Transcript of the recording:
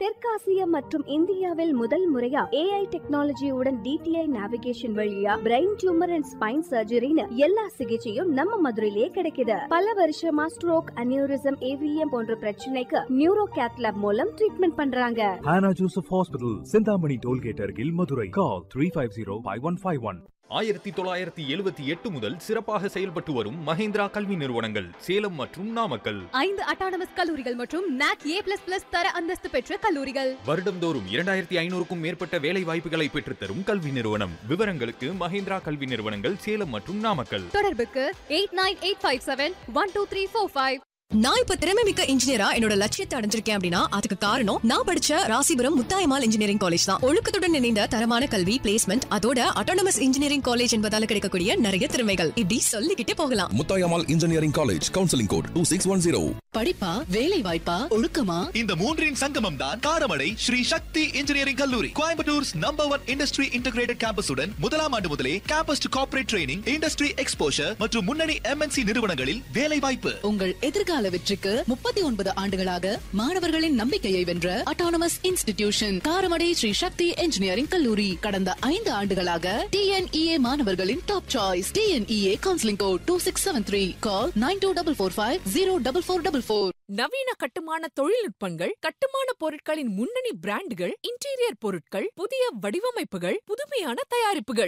தெற்காசியா மற்றும் இந்தியாவில் முதல் முறையா ஏஐ டெக்னாலஜியுடன் டிடிஐ நேவிகேஷன் வழியா பிரெயின் டியூமர் அண்ட் ஸ்பைன் சர்ஜரின்னு எல்லா சிகிச்சையும் நம்ம மதுரையிலேயே கிடைக்குது பல வருஷமா ஸ்ட்ரோக் அனியூரிசம் ஏவிஎம் போன்ற பிரச்சனைக்கு நியூரோ கேத்லாப் மூலம் ட்ரீட்மெண்ட் பண்றாங்க Hannah Joseph Hospital, Sindhamani Tollgate Argil, Madurai. Call 350-5151. ஆயிரத்தி தொள்ளாயிரத்தி எழுபத்தி எட்டு முதல் சிறப்பாக செயல்பட்டு வரும் மஹேந்திரா கல்வி நிறுவனங்கள் சேலம் மற்றும் நாமக்கல் ஐந்து அட்டானமஸ் கல்லூரிகள் மற்றும் நாக் ஏ பிளஸ் பிளஸ் தர அந்தஸ்து பெற்ற கல்லூரிகள் வருடம்தோறும் இரண்டாயிரத்தி ஐநூறுக்கும் மேற்பட்ட வேலை வாய்ப்புகளை பெற்றுத்தரும் கல்வி நிறுவனம் விவரங்களுக்கு மஹேந்திரா கல்வி நிறுவனங்கள் சேலம் மற்றும் நாமக்கல் தொடர்புக்கு eight nine eight five seven one two three four five நான் இப்ப திறமை மிக்க இன்ஜினியரா என்னோட லட்சியத்தை அடைஞ்சிருக்கேன் அப்படின்னா அதுக்கு காரணம் நான் படிச்ச ராசிபுரம் முத்தாயமால் இன்ஜினியரிங் காலேஜ் தான் ஒழுக்கத்துடன் இணைந்த தரமான கல்வி பிளேஸ்மெண்ட் அதோட அட்டானமஸ் இன்ஜினியரிங் காலேஜ் என்பதால கிடைக்கக்கூடிய நிறைய திறமைகள் இப்படி சொல்லிக்கிட்டே போகலாம் Muthayammal engineering college counselling code two six one zero படிப்பா வேலை வாய்ப்பா ஒழுக்கமா இந்த மூன்றின் சங்கமம் தான் காரமடை ஸ்ரீ சக்தி இன்ஜினியரிங் கல்லூரி Coimbatore's number one industry integrated கேம்பஸுடன் முதலாம் ஆண்டு முதலே campus to corporate training industry exposure மற்றும் முன்னணி எம்என்சி நிறுவனங்களில் வேலை வாய்ப்பு உங்கள் எதிர்கால வெற்றிக்கு முப்பத்தி ஒன்பது ஆண்டுகளாக மாணவர்களின் நம்பிக்கையை வென்ற autonomous institution Karamadai Sri Sakthi engineering கல்லூரி கடந்த ஐந்து ஆண்டுகளாக டிஎன்இஏ மாணவர்களின் top choice TNEA counselling code two six seven three call nine two double four five zero double four double four நவீன கட்டுமான தொழில்நுட்பங்கள் கட்டுமான பொருட்களின் முன்னணி பிராண்டுகள் இன்டீரியர் பொருட்கள் புதிய வடிவமைப்புகள் புதுமையான தயாரிப்புகள்